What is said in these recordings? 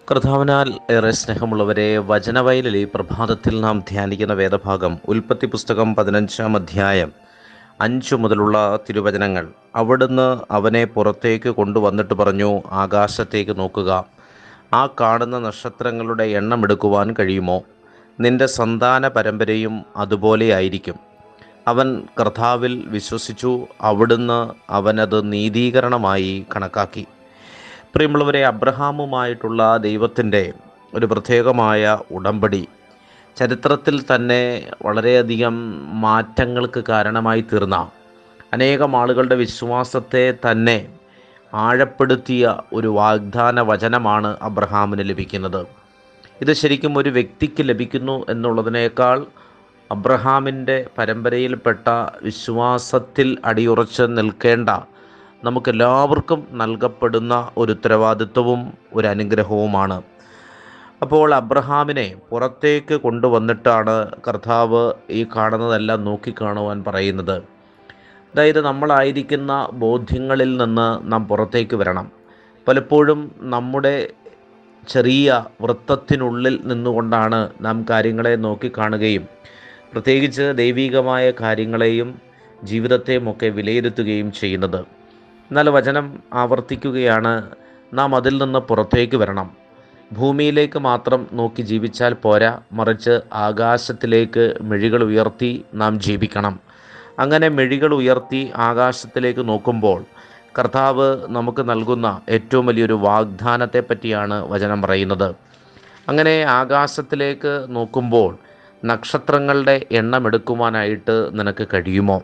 കർത്താവിനാൽ ഏറെ സ്നേഹമുള്ളവരെ വചനവയലിൽ ഈ പ്രഭാതത്തിൽ നാം ധ്യാനിക്കുന്ന വേദഭാഗം ഉൽപ്പത്തി പുസ്തകം പതിനഞ്ചാം അധ്യായം അഞ്ചു മുതലുള്ള തിരുവചനങ്ങൾ അവിടുന്ന് അവനെ പുറത്തേക്ക് കൊണ്ടുവന്നിട്ട് പറഞ്ഞു ആകാശത്തേക്ക് നോക്കുക ആ കാണുന്ന നക്ഷത്രങ്ങളുടെ എണ്ണം എടുക്കുവാൻ കഴിയുമോ നിന്റെ സന്താന പരമ്പരയും അതുപോലെയായിരിക്കും അവൻ കർത്താവിൽ വിശ്വസിച്ചു അവിടുന്ന് അവനത് നീതീകരണമായി കണക്കാക്കി പ്രിയമുള്ളവരെ അബ്രഹാമുമായിട്ടുള്ള ദൈവത്തിൻ്റെ ഒരു പ്രത്യേകമായ ഉടമ്പടി ചരിത്രത്തിൽ തന്നെ വളരെയധികം മാറ്റങ്ങൾക്ക് കാരണമായി തീർന്ന അനേകം ആളുകളുടെ വിശ്വാസത്തെ തന്നെ ആഴപ്പെടുത്തിയ ഒരു വാഗ്ദാന വചനമാണ് അബ്രഹാമിന് ലഭിക്കുന്നത് ഇത് ശരിക്കും ഒരു വ്യക്തിക്ക് ലഭിക്കുന്നു എന്നുള്ളതിനേക്കാൾ അബ്രഹാമിൻ്റെ പരമ്പരയിൽപ്പെട്ട വിശ്വാസത്തിൽ അടിയുറച്ച് നിൽക്കേണ്ട നമുക്കെല്ലാവർക്കും നൽകപ്പെടുന്ന ഒരു ഉത്തരവാദിത്വവും ഒരു അനുഗ്രഹവുമാണ് അപ്പോൾ അബ്രഹാമിനെ പുറത്തേക്ക് കൊണ്ടുവന്നിട്ടാണ് കർത്താവ് ഈ കാണുന്നതെല്ലാം നോക്കിക്കാണുവാൻ പറയുന്നത് അതായത് നമ്മളായിരിക്കുന്ന ബോധ്യങ്ങളിൽ നിന്ന് നാം പുറത്തേക്ക് വരണം പലപ്പോഴും നമ്മുടെ ചെറിയ വൃത്തത്തിനുള്ളിൽ നിന്നുകൊണ്ടാണ് നാം കാര്യങ്ങളെ നോക്കിക്കാണുകയും പ്രത്യേകിച്ച് ദൈവികമായ കാര്യങ്ങളെയും ജീവിതത്തെയും ഒക്കെ വിലയിരുത്തുകയും ചെയ്യുന്നത് എന്നാൽ വചനം ആവർത്തിക്കുകയാണ് നാം അതിൽ നിന്ന് പുറത്തേക്ക് വരണം ഭൂമിയിലേക്ക് മാത്രം നോക്കി ജീവിച്ചാൽ പോരാ മറിച്ച് ആകാശത്തിലേക്ക് മിഴികൾ ഉയർത്തി നാം ജീവിക്കണം അങ്ങനെ മിഴികൾ ഉയർത്തി ആകാശത്തിലേക്ക് നോക്കുമ്പോൾ കർത്താവ് നമുക്ക് നൽകുന്ന ഏറ്റവും വലിയൊരു വാഗ്ദാനത്തെ പറ്റിയാണ് വചനം പറയുന്നത് അങ്ങനെ ആകാശത്തിലേക്ക് നോക്കുമ്പോൾ നക്ഷത്രങ്ങളുടെ എണ്ണം എടുക്കുവാനായിട്ട് നിനക്ക് കഴിയുമോ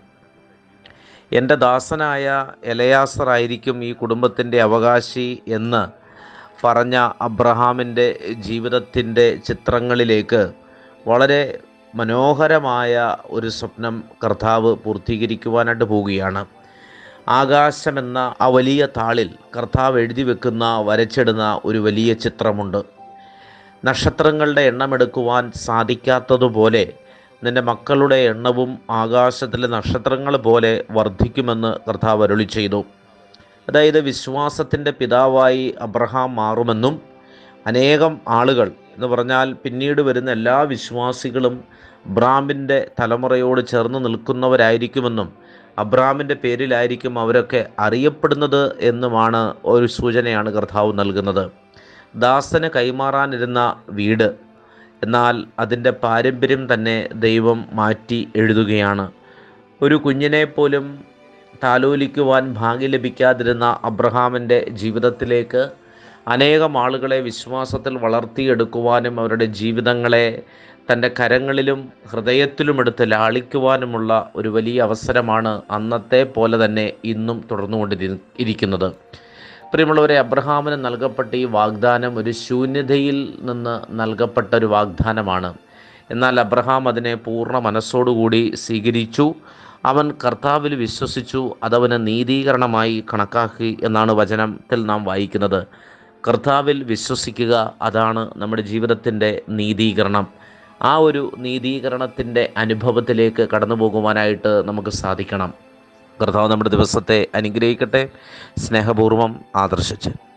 എൻ്റെ ദാസനായ എലയാസറായിരിക്കും ഈ കുടുംബത്തിൻ്റെ അവകാശി എന്ന് പറഞ്ഞ അബ്രഹാമിൻ്റെ ജീവിതത്തിൻ്റെ ചിത്രങ്ങളിലേക്ക് വളരെ മനോഹരമായ ഒരു സ്വപ്നം കർത്താവ് പൂർത്തീകരിക്കുവാനായിട്ട് പോവുകയാണ് ആകാശമെന്ന ആ വലിയ താളിൽ കർത്താവ് എഴുതി വെക്കുന്ന വരച്ചിടുന്ന ഒരു വലിയ ചിത്രമുണ്ട് നക്ഷത്രങ്ങളുടെ എണ്ണമെടുക്കുവാൻ സാധിക്കാത്തതുപോലെ നിന്റെ മക്കളുടെ എണ്ണവും ആകാശത്തിലെ നക്ഷത്രങ്ങൾ പോലെ വർദ്ധിക്കുമെന്ന് കർത്താവ് അരുളി ചെയ്തു അതായത് വിശ്വാസത്തിൻ്റെ പിതാവായി അബ്രഹാം മാറുമെന്നും അനേകം ആളുകൾ എന്ന് പറഞ്ഞാൽ പിന്നീട് വരുന്ന എല്ലാ വിശ്വാസികളും അബ്രാമിൻ്റെ തലമുറയോട് ചേർന്ന് നിൽക്കുന്നവരായിരിക്കുമെന്നും അബ്രാമിൻ്റെ പേരിലായിരിക്കും അവരൊക്കെ അറിയപ്പെടുന്നത് എന്നുമാണ് ഒരു സൂചനയാണ് കർത്താവ് നൽകുന്നത് ദാസന് കൈമാറാനിരുന്ന വീട് എന്നാൽ അതിൻ്റെ പാരമ്പര്യം തന്നെ ദൈവം മാറ്റി എഴുതുകയാണ് ഒരു കുഞ്ഞിനെ പോലും താലോലിക്കുവാൻ ഭാഗ്യം ലഭിക്കാതിരുന്ന അബ്രഹാമിൻ്റെ ജീവിതത്തിലേക്ക് അനേകം ആളുകളെ വിശ്വാസത്തിൽ വളർത്തിയെടുക്കുവാനും അവരുടെ ജീവിതങ്ങളെ തൻ്റെ കരങ്ങളിലും ഹൃദയത്തിലും എടുത്ത് ലാളിക്കുവാനുമുള്ള ഒരു വലിയ അവസരമാണ് അന്നത്തെ പോലെ തന്നെ ഇന്നും തുടർന്നുകൊണ്ടിരി ഇരിക്കുന്നത് പ്രിയമുള്ളവരെ അബ്രഹാമിന് നൽകപ്പെട്ട ഈ വാഗ്ദാനം ഒരു ശൂന്യതയിൽ നിന്ന് നൽകപ്പെട്ട ഒരു വാഗ്ദാനമാണ് എന്നാൽ അബ്രഹാം അതിനെ പൂർണ്ണ മനസ്സോടുകൂടി സ്വീകരിച്ചു അവൻ കർത്താവിൽ വിശ്വസിച്ചു അതവന് നീതീകരണമായി കണക്കാക്കി എന്നാണ് വചനത്തിൽ നാം വായിക്കുന്നത് കർത്താവിൽ വിശ്വസിക്കുക അതാണ് നമ്മുടെ ജീവിതത്തിൻ്റെ നീതീകരണം ആ ഒരു നീതീകരണത്തിൻ്റെ അനുഭവത്തിലേക്ക് കടന്നു പോകുവാനായിട്ട് നമുക്ക് സാധിക്കണം കർത്താവ് നമ്മുടെ ദിവസത്തെ അനുഗ്രഹിക്കട്ടെ സ്നേഹപൂർവ്വം ആദർശിച്ച്